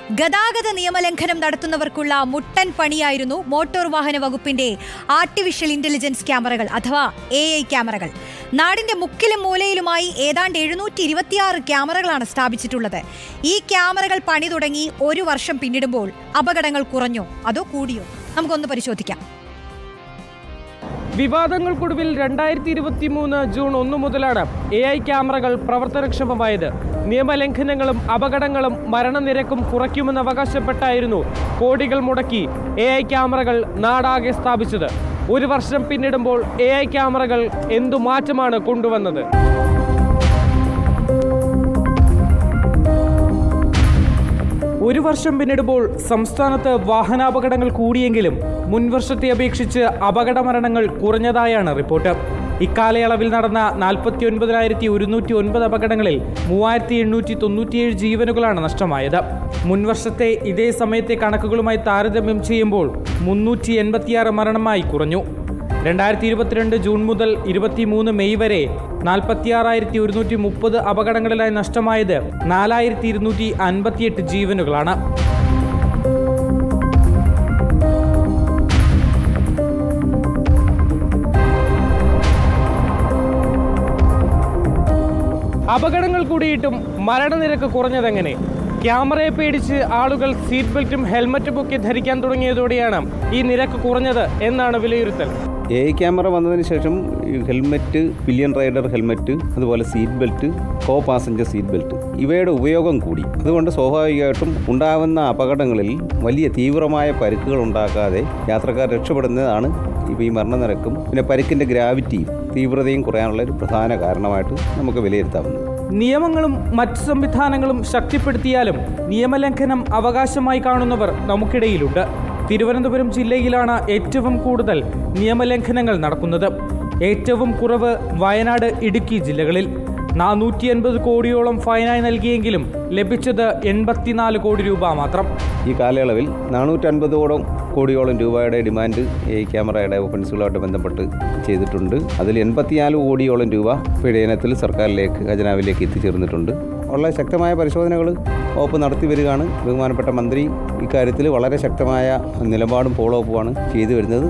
ഗതാഗത നിയമലംഘനം നടത്തുന്നവർക്കുള്ള മുട്ടൻ പണിയായിരുന്നു മോട്ടോർ വാഹന വകുപ്പിന്റെ ആർട്ടിഫിഷ്യൽ ഇന്റലിജൻസ് ക്യാമറകൾ അഥവാ എ ഐ ക്യാമറകൾ നാടിന്റെ മുക്കിലും മൂലയിലുമായി ഏതാണ്ട് എഴുന്നൂറ്റി ഇരുപത്തിയാറ് ക്യാമറകളാണ് സ്ഥാപിച്ചിട്ടുള്ളത് ഈ ക്യാമറകൾ പണി തുടങ്ങി ഒരു വർഷം പിന്നിടുമ്പോൾ അപകടങ്ങൾ കുറഞ്ഞോ അതോ കൂടിയോ നമുക്കൊന്ന് പരിശോധിക്കാം വിവാദങ്ങൾക്കൊടുവിൽ രണ്ടായിരത്തി ഇരുപത്തി മൂന്ന് ജൂൺ ഒന്ന് മുതലാണ് എ ഐ ക്യാമറകൾ പ്രവർത്തനക്ഷമമായത് നിയമലംഘനങ്ങളും അപകടങ്ങളും മരണനിരക്കും കുറയ്ക്കുമെന്ന് അവകാശപ്പെട്ടായിരുന്നു കോടികൾ മുടക്കി എ ഐ ക്യാമറകൾ നാടാകെ സ്ഥാപിച്ചത് ഒരു വർഷം പിന്നിടുമ്പോൾ എ ഐ ക്യാമറകൾ എന്തു മാറ്റമാണ് കൊണ്ടുവന്നത് ഒരു വർഷം പിന്നിടുമ്പോൾ സംസ്ഥാനത്ത് വാഹനാപകടങ്ങൾ കൂടിയെങ്കിലും മുൻവർഷത്തെ അപേക്ഷിച്ച് അപകട മരണങ്ങൾ കുറഞ്ഞതായാണ് റിപ്പോർട്ട് ഇക്കാലയളവിൽ നടന്ന നാൽപ്പത്തി ഒൻപതിനായിരത്തി ഒരുന്നൂറ്റി ഒൻപത് അപകടങ്ങളിൽ മൂവായിരത്തി എണ്ണൂറ്റി തൊണ്ണൂറ്റിയേഴ് ജീവനുകളാണ് നഷ്ടമായത് മുൻവർഷത്തെ ഇതേ സമയത്തെ കണക്കുകളുമായി താരതമ്യം ചെയ്യുമ്പോൾ മുന്നൂറ്റി എൺപത്തിയാറ് മരണമായി കുറഞ്ഞു രണ്ടായിരത്തി ഇരുപത്തിരണ്ട് ജൂൺ മുതൽ ഇരുപത്തിമൂന്ന് മെയ് വരെ നാൽപ്പത്തിയാറായിരത്തി ഒരുന്നൂറ്റി മുപ്പത് അപകടങ്ങളിലായി നഷ്ടമായത് നാലായിരത്തി ഇരുന്നൂറ്റി അൻപത്തിയെട്ട് ജീവനുകളാണ് അപകടങ്ങൾ കൂടിയിട്ടും മരണനിരക്ക് കുറഞ്ഞതെങ്ങനെ ക്യാമറയെ പേടിച്ച് ആളുകൾ സീറ്റ് ബെൽറ്റും ഹെൽമറ്റും ഒക്കെ ധരിക്കാൻ തുടങ്ങിയതോടെയാണ് ഈ നിരക്ക് കുറഞ്ഞത് എന്നാണ് വിലയിരുത്തൽ എ ഐ ക്യാമറ വന്നതിന് ശേഷം ഈ ഹെൽമെറ്റ് പില്യൺ റൈഡർ ഹെൽമെറ്റ് അതുപോലെ seat belt co passenger seat belt ഇവയുടെ ഉപയോഗം കൂടി അതുകൊണ്ട് സ്വാഭാവികമായിട്ടും ഉണ്ടാകുന്ന അപകടങ്ങളിൽ വലിയ തീവ്രമായ പരിക്കുകൾ ഉണ്ടാക്കാതെ യാത്രക്കാർ രക്ഷപ്പെടുന്നതാണ് ഇപ്പോൾ ഈ മരണനിരക്കും പിന്നെ പരിക്കിൻ്റെ ഗ്രാവിറ്റിയും തീവ്രതയും കുറയാനുള്ള ഒരു പ്രധാന കാരണമായിട്ട് നമുക്ക് വിലയിരുത്താവുന്നത് നിയമങ്ങളും മറ്റു സംവിധാനങ്ങളും ശക്തിപ്പെടുത്തിയാലും നിയമലംഘനം അവകാശമായി കാണുന്നവർ നമുക്കിടയിലുണ്ട് തിരുവനന്തപുരം ജില്ലയിലാണ് ഏറ്റവും കൂടുതൽ നിയമലംഘനങ്ങൾ നടക്കുന്നത് ഏറ്റവും കുറവ് വയനാട് ഇടുക്കി ജില്ലകളിൽ നാനൂറ്റി എൺപത് കോടിയോളം ഫൈനായി നൽകിയെങ്കിലും ലഭിച്ചത് എൺപത്തിനാല് കോടി രൂപ മാത്രം ഈ കാലയളവിൽ നാനൂറ്റൻപതോളം കോടിയോളം രൂപയുടെ ഡിമാൻഡ് ഈ ക്യാമറയുടെ ഓഫൻസുകളുമായിട്ട് ബന്ധപ്പെട്ട് ചെയ്തിട്ടുണ്ട് അതിൽ എൺപത്തിനാല് കോടിയോളം രൂപ പിഴയനത്തിൽ സർക്കാരിലേക്ക് ഖജനാവിലേക്ക് എത്തിച്ചേർന്നിട്ടുണ്ട് വളരെ ശക്തമായ പരിശോധനകൾ വകുപ്പ് നടത്തി വരികയാണ് ബഹുമാനപ്പെട്ട മന്ത്രി ഇക്കാര്യത്തിൽ വളരെ ശക്തമായ നിലപാടും ഫോളോ അപ്പുമാണ് ചെയ്തു വരുന്നത്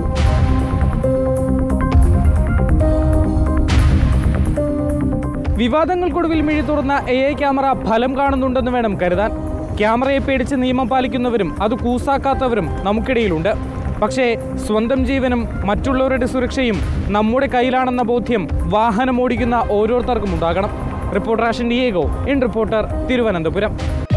വിവാദങ്ങൾക്കൊടുവിൽ മിഴി തുറന്ന എ ഐ ക്യാമറ ഫലം കാണുന്നുണ്ടെന്ന് വേണം കരുതാൻ ക്യാമറയെ പേടിച്ച് നിയമം പാലിക്കുന്നവരും അത് കൂസാക്കാത്തവരും നമുക്കിടയിലുണ്ട് പക്ഷേ സ്വന്തം ജീവനും മറ്റുള്ളവരുടെ സുരക്ഷയും നമ്മുടെ കയ്യിലാണെന്ന ബോധ്യം വാഹനം ഓടിക്കുന്ന ഓരോരുത്തർക്കും ഉണ്ടാകണം reporter Ashan Diego in reporter Thiruvananthapuram